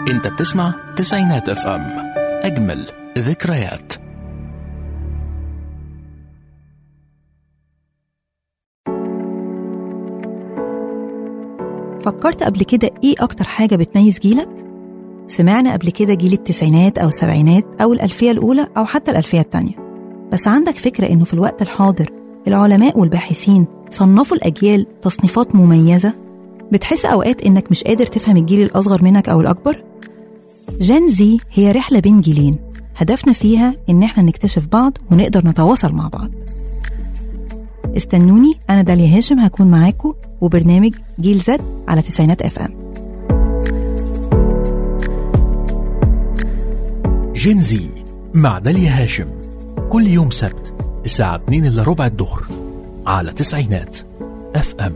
انت بتسمع تسعينات اف ام اجمل ذكريات فكرت قبل كده ايه اكتر حاجة بتميز جيلك؟ سمعنا قبل كده جيل التسعينات او السبعينات او الالفية الاولى او حتى الالفية التانية بس عندك فكرة انه في الوقت الحاضر العلماء والباحثين صنفوا الاجيال تصنيفات مميزة بتحس اوقات انك مش قادر تفهم الجيل الاصغر منك او الاكبر؟ جين زي هي رحلة بين جيلين هدفنا فيها ان احنا نكتشف بعض ونقدر نتواصل مع بعض استنوني انا داليا هاشم هكون معاكم وبرنامج جيل زد على تسعينات اف ام جينزي مع داليا هاشم كل يوم سبت الساعة 2 إلا ربع الظهر على تسعينات اف ام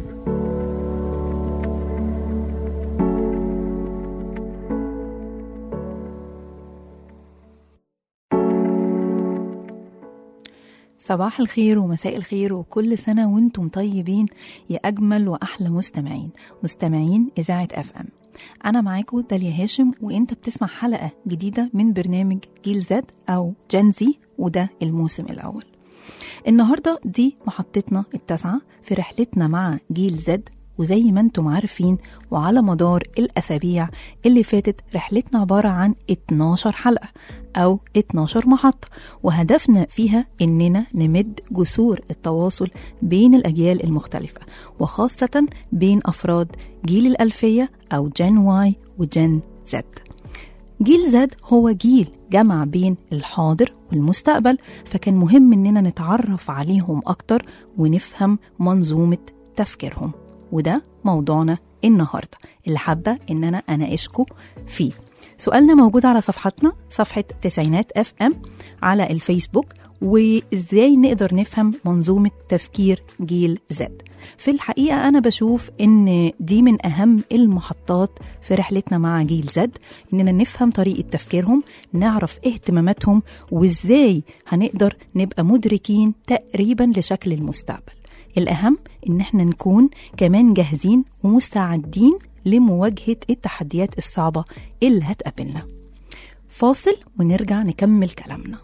صباح الخير ومساء الخير وكل سنة وانتم طيبين يا أجمل وأحلى مستمعين مستمعين إذاعة أف أم أنا معاكم داليا هاشم وانت بتسمع حلقة جديدة من برنامج جيل زد أو جنزي وده الموسم الأول النهاردة دي محطتنا التاسعة في رحلتنا مع جيل زد وزي ما انتم عارفين وعلى مدار الأسابيع اللي فاتت رحلتنا عبارة عن 12 حلقة أو 12 محطة وهدفنا فيها إننا نمد جسور التواصل بين الأجيال المختلفة وخاصة بين أفراد جيل الألفية أو جين واي وجين زد جيل زد هو جيل جمع بين الحاضر والمستقبل فكان مهم إننا نتعرف عليهم أكتر ونفهم منظومة تفكيرهم وده موضوعنا النهارده اللي حابه ان انا اناقشكم فيه سؤالنا موجود على صفحتنا صفحه تسعينات اف ام على الفيسبوك وازاي نقدر نفهم منظومه تفكير جيل زد في الحقيقه انا بشوف ان دي من اهم المحطات في رحلتنا مع جيل زد اننا نفهم طريقه تفكيرهم نعرف اهتماماتهم وازاي هنقدر نبقى مدركين تقريبا لشكل المستقبل الأهم إن احنا نكون كمان جاهزين ومستعدين لمواجهة التحديات الصعبة اللي هتقابلنا فاصل ونرجع نكمل كلامنا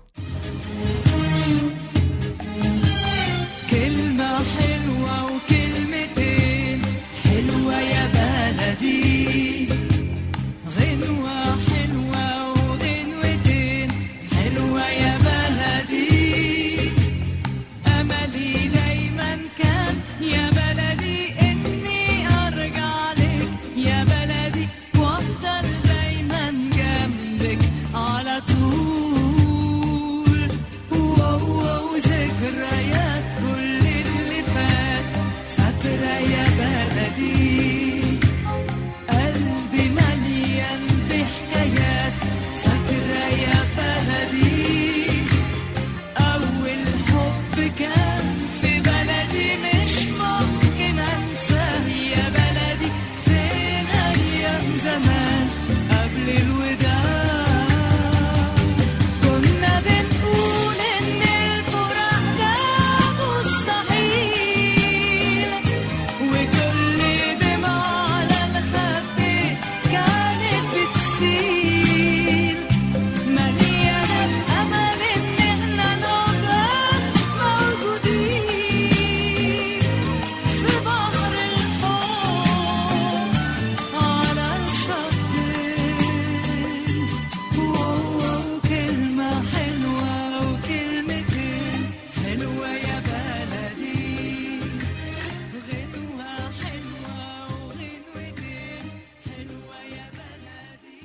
كلمة حلوة وكلمتين حلوة يا بلدي غنوة حلوة وغنوتين حلوة يا بلدي أملي دايما كان يا بلدي إني أرجع لك يا بلدي وأفضل دايما جنبك على طول واو واو ذكريات كل اللي فات فاكرة يا بلدي قلبي مليان بحكايات فاكرة يا بلدي أول حب كان في بلدي مش ممكن أنساه يا بلدي فين أيام زمان قبل الوداع كنا بنقول إن الفراق ده مستحيل وكل دمعة على الخد كانت بتسيل مليانة بأمل إن إحنا نبقى موجودين في بحر الحب على الشطين واو كلمة حلوة وكلمتين حلوة يا بلدي غنوة حلوة وغنوتين حلوة يا بلدي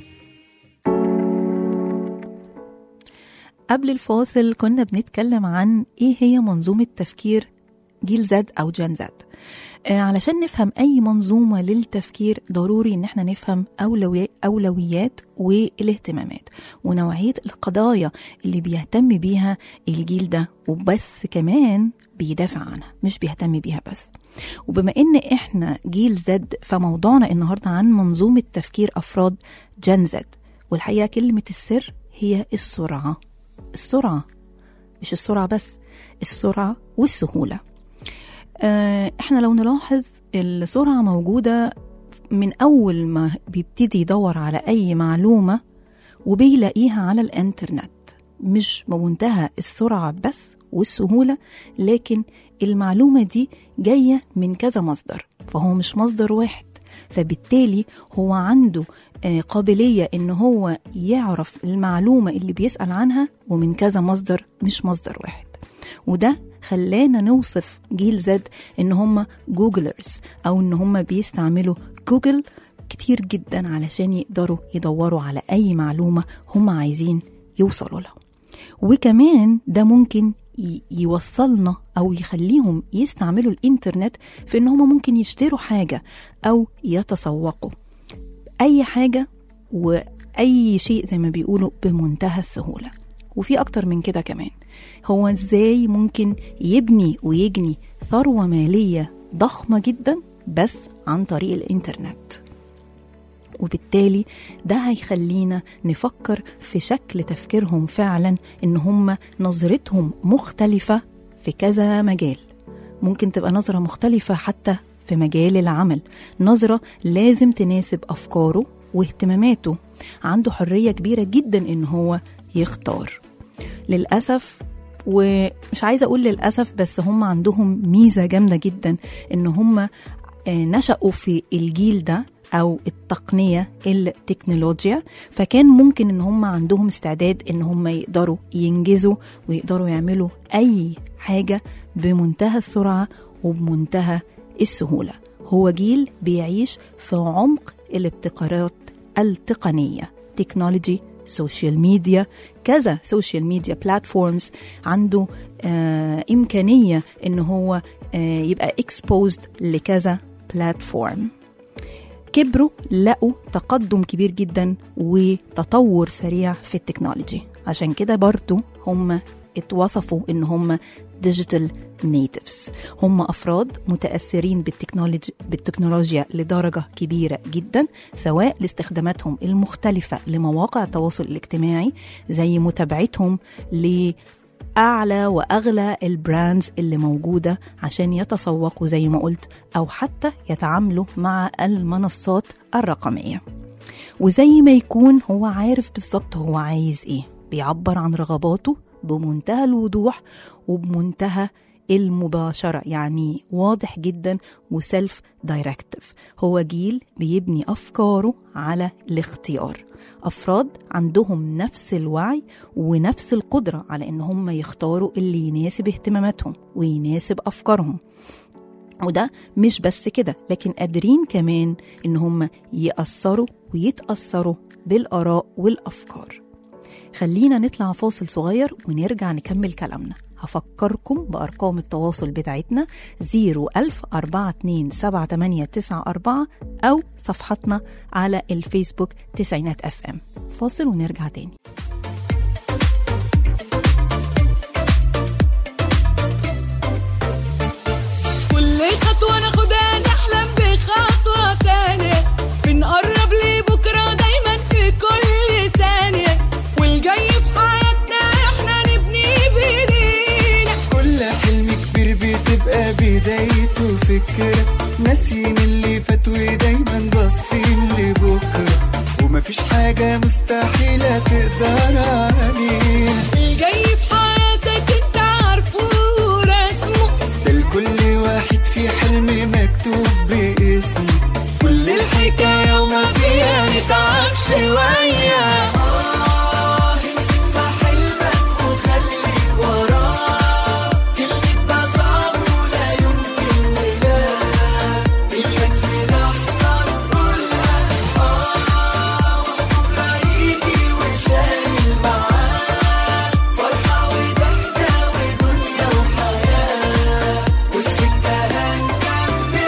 قبل الفاصل كنا بنتكلم عن ايه هي منظومة تفكير جيل زد او جين زد آه، علشان نفهم اي منظومة للتفكير ضروري ان احنا نفهم أولوي- اولويات والاهتمامات ونوعية القضايا اللي بيهتم بيها الجيل ده وبس كمان بيدافع عنها مش بيهتم بيها بس وبما ان احنا جيل زد فموضوعنا النهارده عن منظومة تفكير افراد جين زد والحقيقة كلمة السر هي السرعة السرعة مش السرعة بس السرعة والسهولة آه، احنا لو نلاحظ السرعة موجودة من أول ما بيبتدي يدور على أي معلومة وبيلاقيها على الإنترنت مش بمنتهى السرعة بس والسهولة لكن المعلومة دي جاية من كذا مصدر فهو مش مصدر واحد فبالتالي هو عنده آه، قابلية إن هو يعرف المعلومة اللي بيسأل عنها ومن كذا مصدر مش مصدر واحد وده خلانا نوصف جيل زد إن هم جوجلرز أو إن هم بيستعملوا جوجل كتير جدا علشان يقدروا يدوروا على أي معلومة هم عايزين يوصلوا لها وكمان ده ممكن ي- يوصلنا او يخليهم يستعملوا الانترنت في ان هم ممكن يشتروا حاجه او يتسوقوا اي حاجه واي شيء زي ما بيقولوا بمنتهى السهوله وفي اكتر من كده كمان هو ازاي ممكن يبني ويجني ثروه ماليه ضخمه جدا بس عن طريق الانترنت وبالتالي ده هيخلينا نفكر في شكل تفكيرهم فعلا ان هم نظرتهم مختلفة في كذا مجال ممكن تبقى نظرة مختلفة حتى في مجال العمل نظرة لازم تناسب أفكاره واهتماماته عنده حرية كبيرة جدا ان هو يختار للأسف ومش عايزة أقول للأسف بس هم عندهم ميزة جامدة جدا إن هم آه، نشأوا في الجيل ده أو التقنية التكنولوجيا فكان ممكن إن هم عندهم استعداد إن هم يقدروا ينجزوا ويقدروا يعملوا أي حاجة بمنتهى السرعة وبمنتهى السهولة هو جيل بيعيش في عمق الابتكارات التقنية تكنولوجي سوشيال ميديا كذا سوشيال ميديا بلاتفورمز عنده آه إمكانية إن هو آه يبقى exposed لكذا بلاتفورم كبروا لقوا تقدم كبير جدا وتطور سريع في التكنولوجي عشان كده برضو هم اتوصفوا ان هم ديجيتال نيتيفز هم افراد متاثرين بالتكنولوجي بالتكنولوجيا لدرجه كبيره جدا سواء لاستخداماتهم المختلفه لمواقع التواصل الاجتماعي زي متابعتهم ل أعلى وأغلى البراندز اللي موجودة عشان يتسوقوا زي ما قلت أو حتى يتعاملوا مع المنصات الرقمية وزي ما يكون هو عارف بالظبط هو عايز إيه بيعبر عن رغباته بمنتهى الوضوح وبمنتهى المباشرة يعني واضح جدا وسيلف دايركتيف هو جيل بيبني أفكاره على الاختيار أفراد عندهم نفس الوعي ونفس القدرة على إن هم يختاروا اللي يناسب اهتماماتهم ويناسب أفكارهم وده مش بس كده لكن قادرين كمان إن هم يأثروا ويتأثروا بالآراء والأفكار خلينا نطلع فاصل صغير ونرجع نكمل كلامنا هفكركم بأرقام التواصل بتاعتنا 01000 427 أو صفحتنا على الفيسبوك تسعينات اف ام فاصل ونرجع تاني كل خطوة ناخدها نحلم بخطوة تانية بنقرب لبكرة دايما في كل ثانية والجاي في حياتنا احنا نبني بايدينا كل حلم كبير بتبقى بدايته فكرة ناسيين اللي فات ودايما باصين لبكرة ومفيش حاجة مستحيلة تقدر عليها الجاي في حياتك انت عارفه ورسمه ده لكل واحد في حلم مكتوب باسمه كل الحكاية وما فيها نتعب شوية آه امسك في حلمك وخليك وراه كلمة ده صعب ولا يمكن ولا إياك في لحظة تقولها آه وبكرة يجي وشايل معاه فرحة وضحكة ودنيا وحياة والسكة هنكملها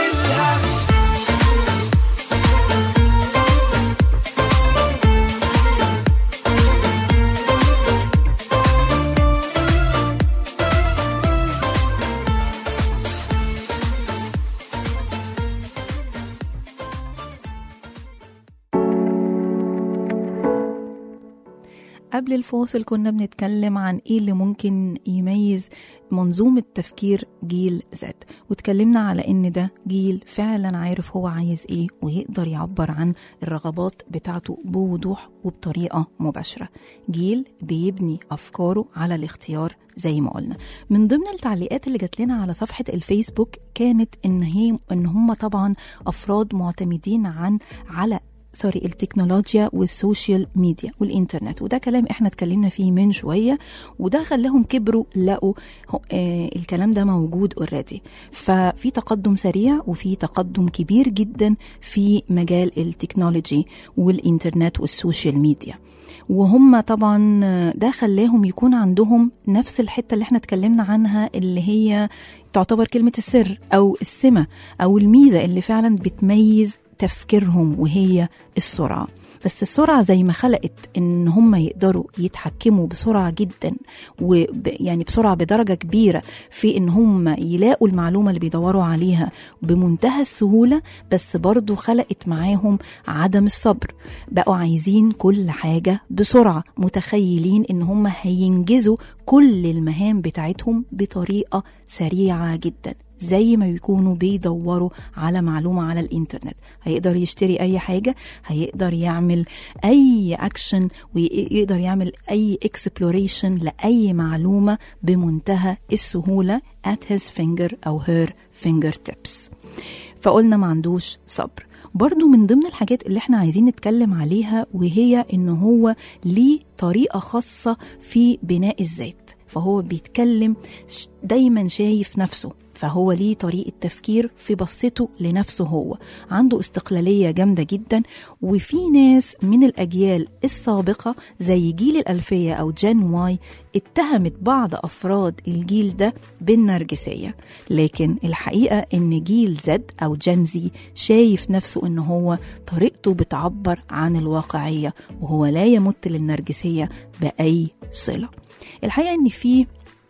قبل الفاصل كنا بنتكلم عن ايه اللي ممكن يميز منظومة تفكير جيل زد واتكلمنا على ان ده جيل فعلا عارف هو عايز ايه ويقدر يعبر عن الرغبات بتاعته بوضوح وبطريقة مباشرة جيل بيبني افكاره على الاختيار زي ما قلنا من ضمن التعليقات اللي جات لنا على صفحة الفيسبوك كانت ان هي ان هم طبعا افراد معتمدين عن على سوري التكنولوجيا والسوشيال ميديا والانترنت وده كلام احنا اتكلمنا فيه من شويه وده خلاهم كبروا لقوا هو- آه الكلام ده موجود اوريدي ففي تقدم سريع وفي تقدم كبير جدا في مجال التكنولوجي والانترنت والسوشيال ميديا وهم طبعا آه، ده خلاهم يكون عندهم نفس الحته اللي احنا اتكلمنا عنها اللي هي تعتبر كلمه السر او السمه او الميزه اللي فعلا بتميز تفكيرهم وهي السرعه بس السرعه زي ما خلقت ان هم يقدروا يتحكموا بسرعه جدا وب يعني بسرعه بدرجه كبيره في ان هم يلاقوا المعلومه اللي بيدوروا عليها بمنتهى السهوله بس برضو خلقت معاهم عدم الصبر بقوا عايزين كل حاجه بسرعه متخيلين ان هم هينجزوا كل المهام بتاعتهم بطريقه سريعه جدا زي ما بيكونوا بيدوروا على معلومة على الإنترنت هيقدر يشتري أي حاجة هيقدر يعمل أي أكشن ويقدر يعمل أي exploration لأي معلومة بمنتهى السهولة at his finger أو her fingertips فقلنا ما عندوش صبر برضو من ضمن الحاجات اللي احنا عايزين نتكلم عليها وهي ان هو ليه طريقة خاصة في بناء الذات فهو بيتكلم ش- دايما شايف نفسه فهو ليه طريقة تفكير في بصته لنفسه هو عنده استقلالية جامدة جدا وفي ناس من الأجيال السابقة زي جيل الألفية أو جين واي اتهمت بعض أفراد الجيل ده بالنرجسية لكن الحقيقة إن جيل زد أو جين زي شايف نفسه إن هو طريقته بتعبر عن الواقعية وهو لا يمت للنرجسية بأي صلة الحقيقة إن في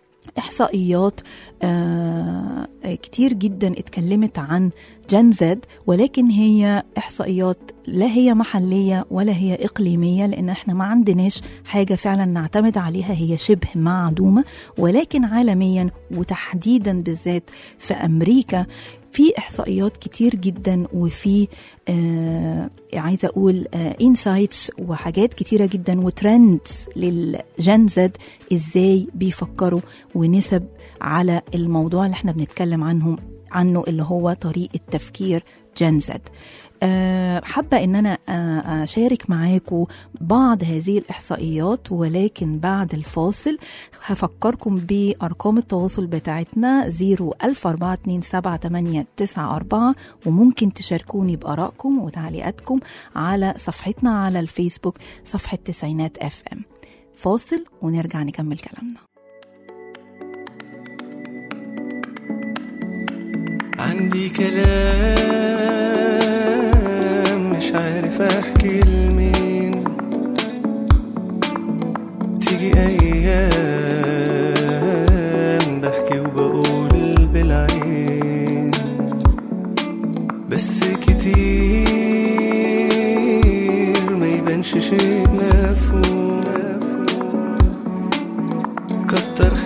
إحصائيات آه كتير جدا اتكلمت عن جن زد ولكن هي إحصائيات لا هي محلية ولا هي إقليمية لأن احنا ما عندناش حاجة فعلا نعتمد عليها هي شبه معدومة ولكن عالميا وتحديدا بالذات في أمريكا في احصائيات كتير جدا وفي آه عايزه اقول انسايتس آه وحاجات كتيره جدا وترندز للجن زد ازاي بيفكروا ونسب على الموضوع اللي احنا بنتكلم عنهم عنه اللي هو طريقه تفكير جن زد أه حابة إن أنا أه أشارك معاكم بعض هذه الإحصائيات ولكن بعد الفاصل هفكركم بأرقام التواصل بتاعتنا 014278994 وممكن تشاركوني بآرائكم وتعليقاتكم على صفحتنا على الفيسبوك صفحة تسعينات اف ام فاصل ونرجع نكمل كلامنا عندي كلام مش عارف احكي لمين تيجي ايام بحكي وبقول بالعين بس كتير ما يبانش شيء مفهوم كتر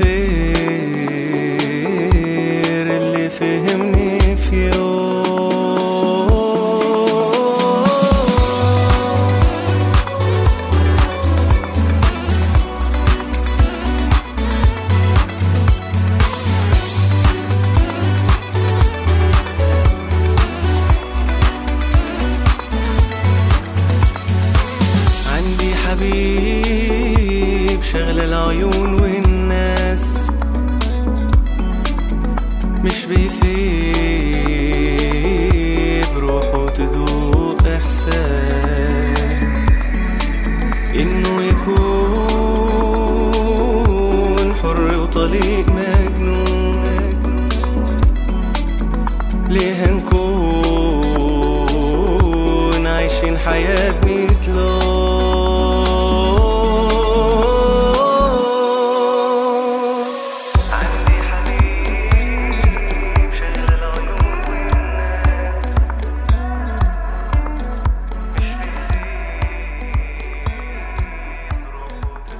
خير اللي فهمني في يوم عندي حبيب شغل العيون والناس مش بيسيب روحه تدوق احساس انه يكون حر وطليق مجنون ليه هنكون عايشين حياة مثله عندي حبيب شغل العيون والناس مش بيسيب روحه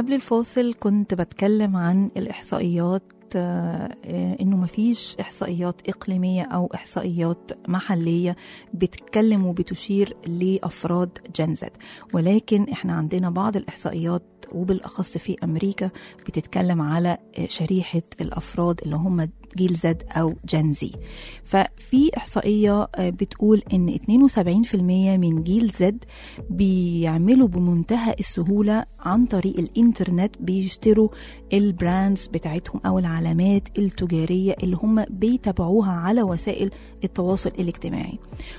قبل الفاصل كنت بتكلم عن الإحصائيات آه، آه، إنه مفيش إحصائيات إقليمية أو إحصائيات محلية بتتكلم وبتشير لأفراد جنزد ولكن إحنا عندنا بعض الإحصائيات وبالأخص في أمريكا بتتكلم على آه، شريحة الأفراد اللي هم جيل زد أو جنزي ففي إحصائية آه، بتقول إن 72% من جيل زد بيعملوا بمنتهى السهولة عن طريق الإنترنت بيشتروا البراندز بتاعتهم أو العلامات التجارية اللي هم بيتابعوها على وسائل التواصل الاجتماعي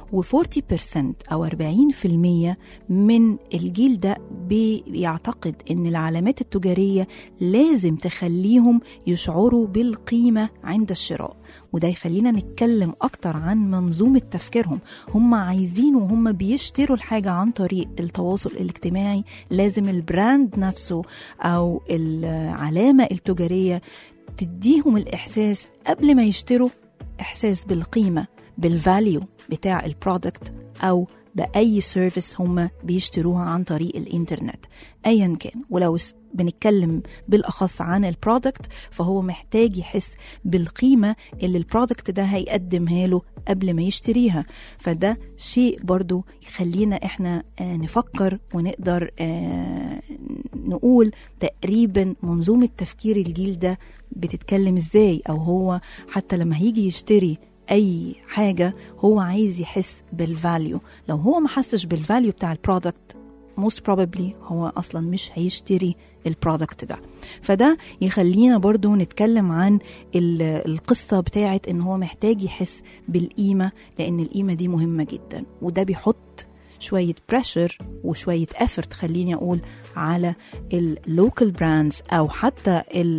و40% أو 40% من الجيل ده بيعتقد إن العلامات التجارية لازم تخليهم يشعروا بالقيمة عند الشراء وده يخلينا نتكلم أكتر عن منظومة تفكيرهم هم عايزين وهم بيشتروا الحاجة عن طريق التواصل الاجتماعي لازم البراند نفسه أو العلامة التجارية تديهم الإحساس قبل ما يشتروا إحساس بالقيمة بالفاليو بتاع البرودكت أو بأي سيرفيس هم بيشتروها عن طريق الإنترنت أيا كان ولو س- بنتكلم بالأخص عن البرودكت فهو محتاج يحس بالقيمة اللي البرودكت ده هيقدمها له قبل ما يشتريها فده شيء برضو يخلينا احنا آه، نفكر ونقدر آه، نقول تقريبا منظومة تفكير الجيل ده بتتكلم ازاي او هو حتى لما هيجي يشتري اي حاجة هو عايز يحس بالفاليو لو هو ما حسش بالفاليو بتاع البرودكت most probably هو اصلا مش هيشتري البرودكت ده فده يخلينا برضو نتكلم عن ال- القصة بتاعت ان هو محتاج يحس بالقيمة لان القيمة دي مهمة جدا وده بيحط شوية بريشر وشوية effort خليني أقول على اللوكال براندز أو حتى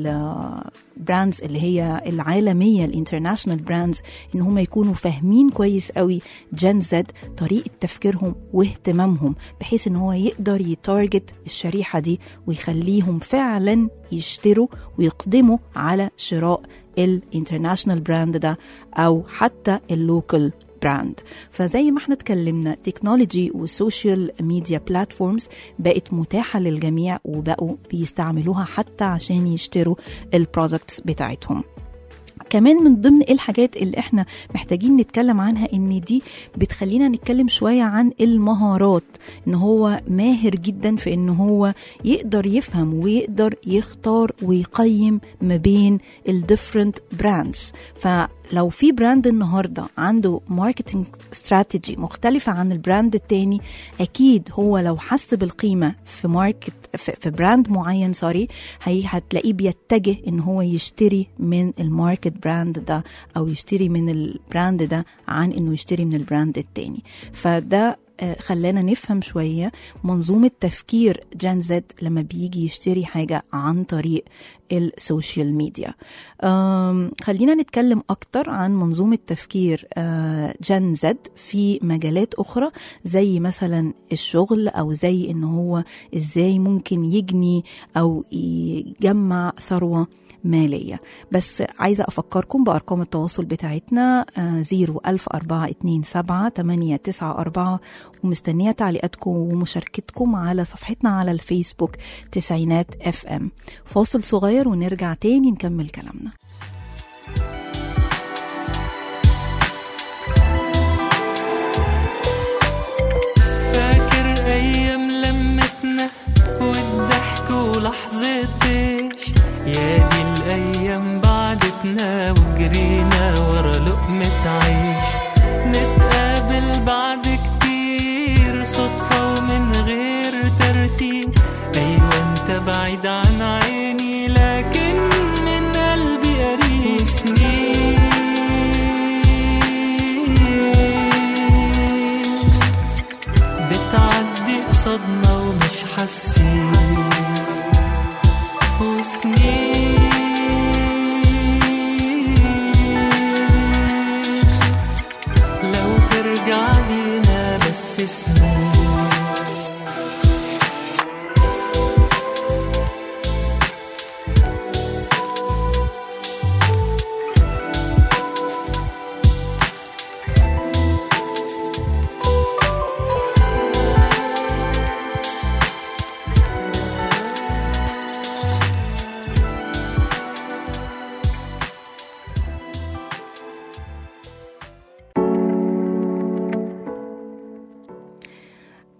البراندز اللي هي العالمية الانترناشنال براندز إن هم يكونوا فاهمين كويس قوي جن زد طريقة تفكيرهم واهتمامهم بحيث إن هو يقدر يتارجت الشريحة دي ويخليهم فعلا يشتروا ويقدموا على شراء الانترناشنال براند ده أو حتى اللوكال براند فزي ما احنا اتكلمنا تكنولوجي والسوشيال ميديا بلاتفورمز بقت متاحة للجميع وبقوا بيستعملوها حتى عشان يشتروا البرودكتس بتاعتهم كمان من ضمن الحاجات اللي احنا محتاجين نتكلم عنها ان دي بتخلينا نتكلم شوية عن المهارات ان هو ماهر جدا في ان هو يقدر يفهم ويقدر يختار ويقيم ما بين الديفرنت براندز فلو في براند النهارده عنده ماركتنج استراتيجي مختلفة عن البراند التاني اكيد هو لو حس بالقيمة في ماركت في في براند معين سوري هي هتلاقيه بيتجه ان هو يشتري من الماركت براند ده او يشتري من البراند ده عن انه يشتري من البراند التاني فده آه، خلانا نفهم شوية منظومة تفكير جان زد لما بيجي يشتري حاجة عن طريق السوشيال ميديا آم، خلينا نتكلم أكتر عن منظومة تفكير آه، جان زد في مجالات أخرى زي مثلا الشغل أو زي إن هو إزاي ممكن يجني أو يجمع ثروة مالية بس عايزة أفكركم بأرقام التواصل بتاعتنا زيرو ألف أربعة اتنين سبعة تمانية تسعة أربعة ومستنية تعليقاتكم ومشاركتكم على صفحتنا على الفيسبوك تسعينات اف ام فاصل صغير ونرجع تاني نكمل كلامنا فاكر ايام لمتنا والضحك ولحظتش يا دي الايام بعدتنا وجرينا ورا لقمة عيش نتقابل بعد كتير صدفة ومن غير ترتيب ايوه انت بعيد عن عيني لكن من قلبي قريب سنين بتعدي قصادنا ومش حاسين وسنين لو ترجع لينا بس سنين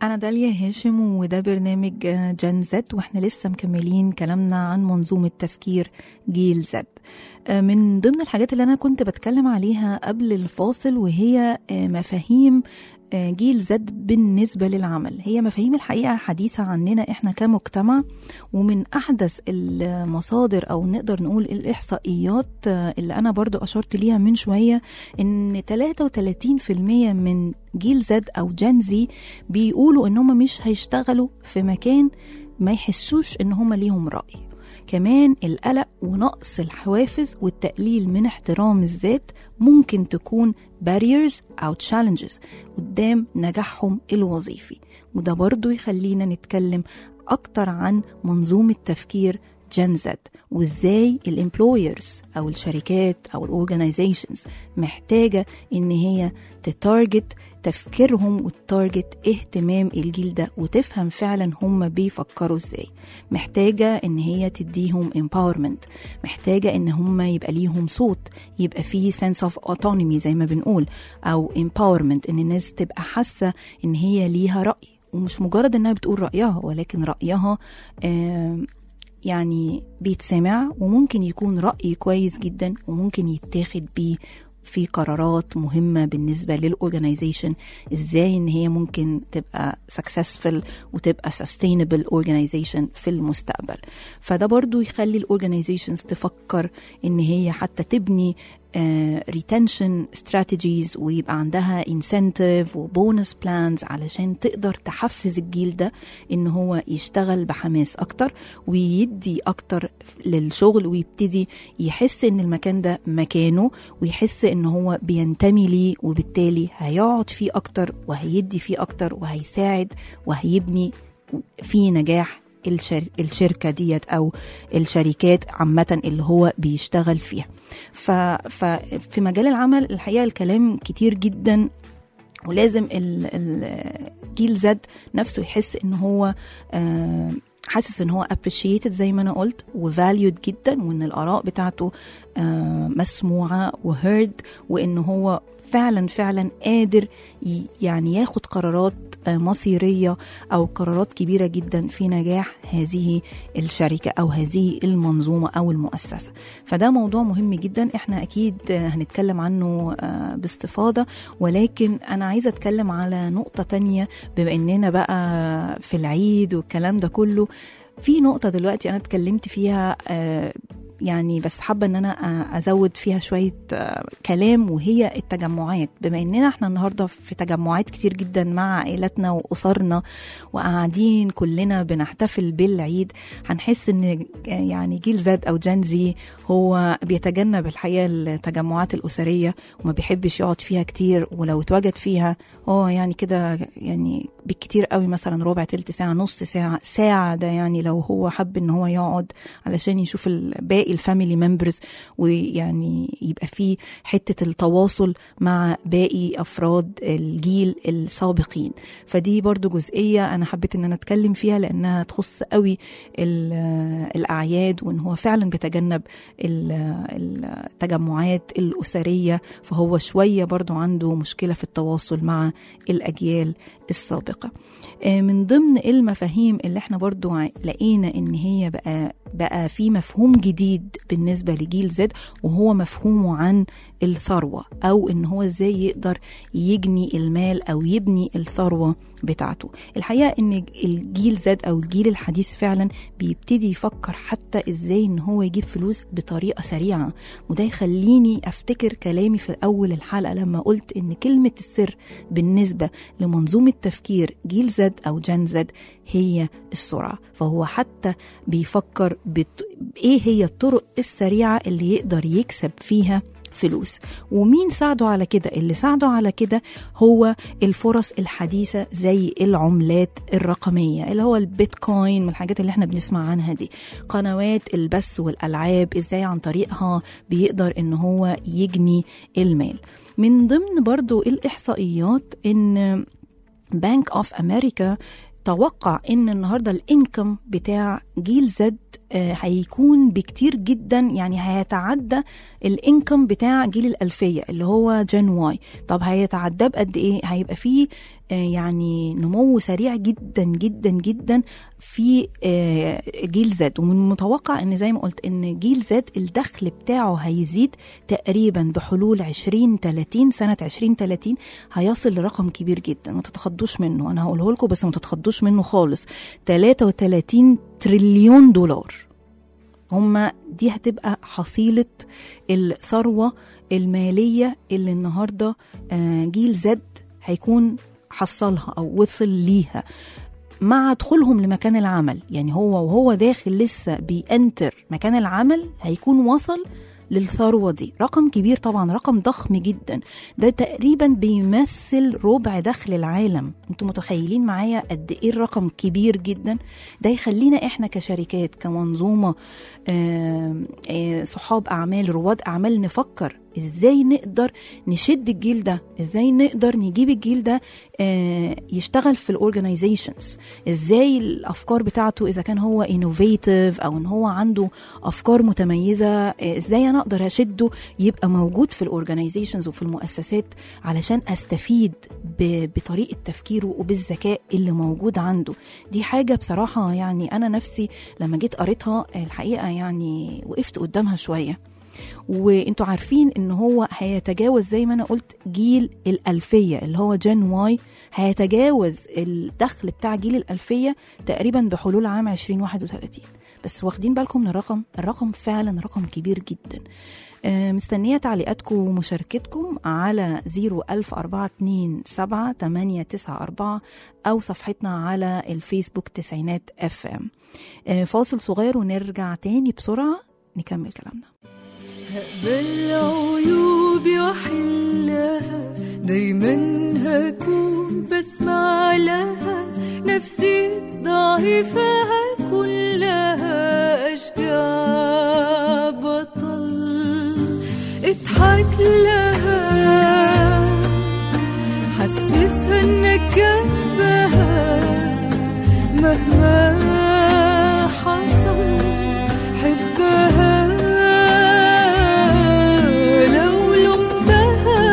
أنا داليا هاشم وده برنامج جن زد وإحنا لسه مكملين كلامنا عن منظومة تفكير جيل زد من ضمن الحاجات اللي أنا كنت بتكلم عليها قبل الفاصل وهي مفاهيم جيل زد بالنسبة للعمل هي مفاهيم الحقيقة حديثة عننا إحنا كمجتمع ومن أحدث المصادر أو نقدر نقول الإحصائيات اللي أنا برضو أشرت ليها من شوية إن 33% من جيل زد أو جان زي بيقولوا إن هم مش هيشتغلوا في مكان ما يحسوش إن هم ليهم رأي كمان القلق ونقص الحوافز والتقليل من احترام الذات ممكن تكون barriers أو challenges قدام نجاحهم الوظيفي وده برضو يخلينا نتكلم أكتر عن منظومة تفكير جن زد وازاي الامبلويرز او الشركات او الاورجنايزيشنز محتاجه ان هي تتارجت تفكيرهم وتارجت اهتمام الجيل ده وتفهم فعلا هم بيفكروا ازاي محتاجه ان هي تديهم empowerment محتاجه ان هم يبقى ليهم صوت يبقى فيه sense of autonomy زي ما بنقول او empowerment ان الناس تبقى حاسه ان هي ليها راي ومش مجرد انها بتقول رايها ولكن رايها آه يعني بيتسمع وممكن يكون رأي كويس جدا وممكن يتاخد بيه في قرارات مهمة بالنسبة للأورجنايزيشن ازاي ان هي ممكن تبقى successful وتبقى sustainable organization في المستقبل فده برضو يخلي الأورجنايزيشنز تفكر ان هي حتى تبني ريتنشن uh, strategies ويبقى عندها incentive وبونس بلانز علشان تقدر تحفز الجيل ده ان هو يشتغل بحماس اكتر ويدي اكتر للشغل ويبتدي يحس ان المكان ده مكانه ويحس ان هو بينتمي ليه وبالتالي هيقعد فيه اكتر وهيدي فيه اكتر وهيساعد وهيبني في نجاح الشركة ديت أو الشركات عامة اللي هو بيشتغل فيها ففي مجال العمل الحقيقة الكلام كتير جدا ولازم الجيل زد نفسه يحس ان هو آه حاسس ان هو appreciated زي ما انا قلت وvalued جدا وان الاراء بتاعته آه مسموعه وهيرد وان هو فعلا فعلا قادر يعني ياخد قرارات مصيرية أو قرارات كبيرة جدا في نجاح هذه الشركة أو هذه المنظومة أو المؤسسة فده موضوع مهم جدا احنا أكيد هنتكلم عنه باستفاضة ولكن أنا عايزة أتكلم على نقطة تانية بما إننا بقى في العيد والكلام ده كله في نقطة دلوقتي أنا اتكلمت فيها يعني بس حابة ان انا ازود فيها شوية كلام وهي التجمعات بما اننا احنا النهاردة في تجمعات كتير جدا مع عائلاتنا واسرنا وقاعدين كلنا بنحتفل بالعيد هنحس ان يعني جيل زد او جنزي هو بيتجنب الحقيقة التجمعات الاسرية وما بيحبش يقعد فيها كتير ولو اتواجد فيها اه يعني كده يعني بالكتير قوي مثلا ربع تلت ساعة نص ساعة ساعة ده يعني لو هو حب ان هو يقعد علشان يشوف باقي الفاميلي ممبرز ويعني يبقى في حتة التواصل مع باقي أفراد الجيل السابقين فدي برضو جزئية أنا حبيت إن أنا أتكلم فيها لأنها تخص قوي الأعياد وإن هو فعلا بيتجنب التجمعات الأسرية فهو شوية برضو عنده مشكلة في التواصل مع الأجيال السابقة من ضمن المفاهيم اللي احنا برضو لقينا ان هي بقى بقى في مفهوم جديد بالنسبة لجيل زد وهو مفهومه عن الثروة أو إن هو إزاي يقدر يجني المال أو يبني الثروة بتاعته الحقيقة إن الجيل زد أو الجيل الحديث فعلا بيبتدي يفكر حتى إزاي إن هو يجيب فلوس بطريقة سريعة وده يخليني أفتكر كلامي في أول الحلقة لما قلت إن كلمة السر بالنسبة لمنظومة تفكير جيل زد أو جن زد هي السرعة فهو حتى بيفكر بت... ايه هي الطرق السريعة اللي يقدر يكسب فيها فلوس ومين ساعده على كده اللي ساعده على كده هو الفرص الحديثة زي العملات الرقمية اللي هو البيتكوين من الحاجات اللي احنا بنسمع عنها دي قنوات البث والألعاب ازاي عن طريقها بيقدر ان هو يجني المال من ضمن برضو الإحصائيات ان بنك اوف امريكا توقع ان النهارده الانكم بتاع جيل زد آه، هيكون بكتير جدا يعني هيتعدى الانكم بتاع جيل الألفية اللي هو جين واي طب هيتعدى بقد ايه هيبقى فيه آه، يعني نمو سريع جدا جدا جدا في آه، جيل زد ومن المتوقع ان زي ما قلت ان جيل زد الدخل بتاعه هيزيد تقريبا بحلول 2030 سنة 2030 هيصل لرقم كبير جدا ما تتخضوش منه انا هقوله لكم بس ما تتخضوش منه خالص 33 تريليون دولار هما دي هتبقى حصيلة الثروة المالية اللي النهاردة آه، جيل زد هيكون حصلها أو وصل ليها مع دخولهم لمكان العمل يعني هو وهو داخل لسه بينتر مكان العمل هيكون وصل للثروة دي رقم كبير طبعا رقم ضخم جدا ده تقريبا بيمثل ربع دخل العالم انتوا متخيلين معايا قد ايه الرقم كبير جدا ده يخلينا احنا كشركات كمنظومة آه، آه، صحاب اعمال رواد اعمال نفكر ازاي نقدر نشد الجيل ده ازاي نقدر نجيب الجيل ده آه، يشتغل في الاورجنايزيشنز ازاي الافكار بتاعته اذا كان هو انوفيتيف او ان هو عنده افكار متميزه آه، ازاي انا اقدر اشده يبقى موجود في الاورجنايزيشنز وفي المؤسسات علشان استفيد ب- بطريقه تفكيره وبالذكاء اللي موجود عنده دي حاجه بصراحه يعني انا نفسي لما جيت قريتها الحقيقه يعني وقفت قدامها شويه وانتوا عارفين ان هو هيتجاوز زي ما انا قلت جيل الألفية اللي هو جين واي هيتجاوز الدخل بتاع جيل الألفية تقريبا بحلول عام 2031 بس واخدين بالكم من الرقم الرقم فعلا رقم كبير جدا آه، مستنية تعليقاتكم ومشاركتكم على 01427 أو صفحتنا على الفيسبوك تسعينات اف ام فاصل صغير ونرجع تاني بسرعة نكمل كلامنا هقبل عيوبي واحلها دايما هكون بسمع لها نفسي ضعيفة هكون لها أشجع بطل اضحك لها حسسها انك جنبها مهما حصل حبها لو لمتها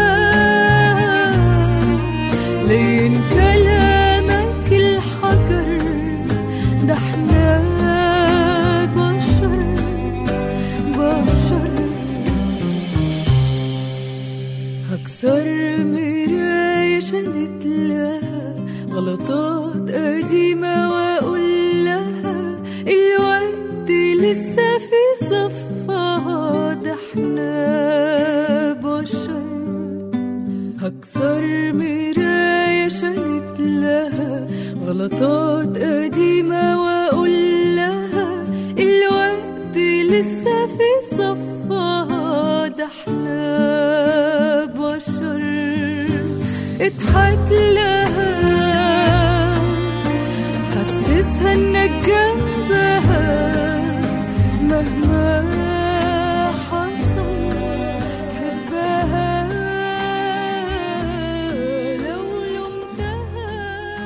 لين كلامك الحجر ده احنا بشر بشر هكسر مراية شلت لها غلطات قديمة وأقول لها الوقت لسه في صفها ده احنا بشر هكسر مراية شلت لها غلطات قديمة وأقول لها الوقت لسه في صفها ده احنا بشر اضحك لها حسسها انك جنبها مهما حصل حبها لو لمتها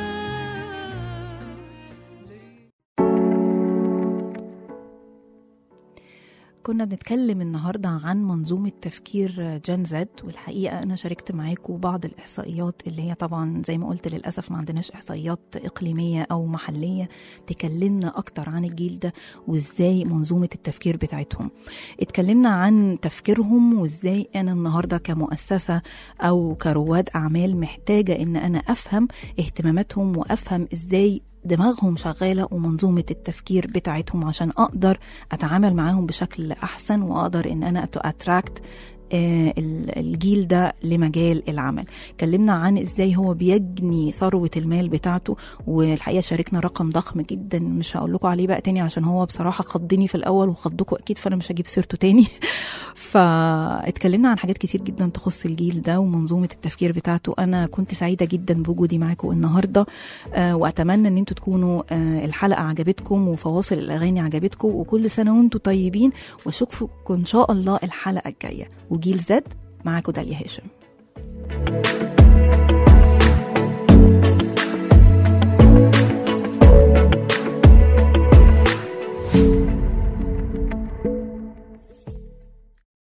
كنا بنتكلم النهاردة عن منظومة تفكير جين زد والحقيقة أنا شاركت معاكم بعض الإحصائيات اللي هي طبعا زي ما قلت للأسف ما عندناش إحصائيات إقليمية أو محلية تكلمنا أكتر عن الجيل ده وإزاي منظومة التفكير بتاعتهم اتكلمنا عن تفكيرهم وإزاي أنا النهاردة كمؤسسة أو كرواد أعمال محتاجة إن أنا أفهم اهتماماتهم وأفهم إزاي دماغهم شغالة ومنظومة التفكير بتاعتهم عشان أقدر أتعامل معاهم بشكل أحسن وأقدر إن أنا أتراكت الجيل ده لمجال العمل اتكلمنا عن ازاي هو بيجني ثروة المال بتاعته والحقيقة شاركنا رقم ضخم جدا مش هقول لكم عليه بقى تاني عشان هو بصراحة خضني في الأول وخضكم أكيد فأنا مش هجيب سيرته تاني فاتكلمنا عن حاجات كتير جدا تخص الجيل ده ومنظومة التفكير بتاعته أنا كنت سعيدة جدا بوجودي معاكم النهاردة آه وأتمنى أن انتوا تكونوا آه الحلقة عجبتكم وفواصل الأغاني عجبتكم وكل سنة وانتوا طيبين واشوفكم إن شاء الله الحلقة الجاية وجيل زد معاكم داليا هاشم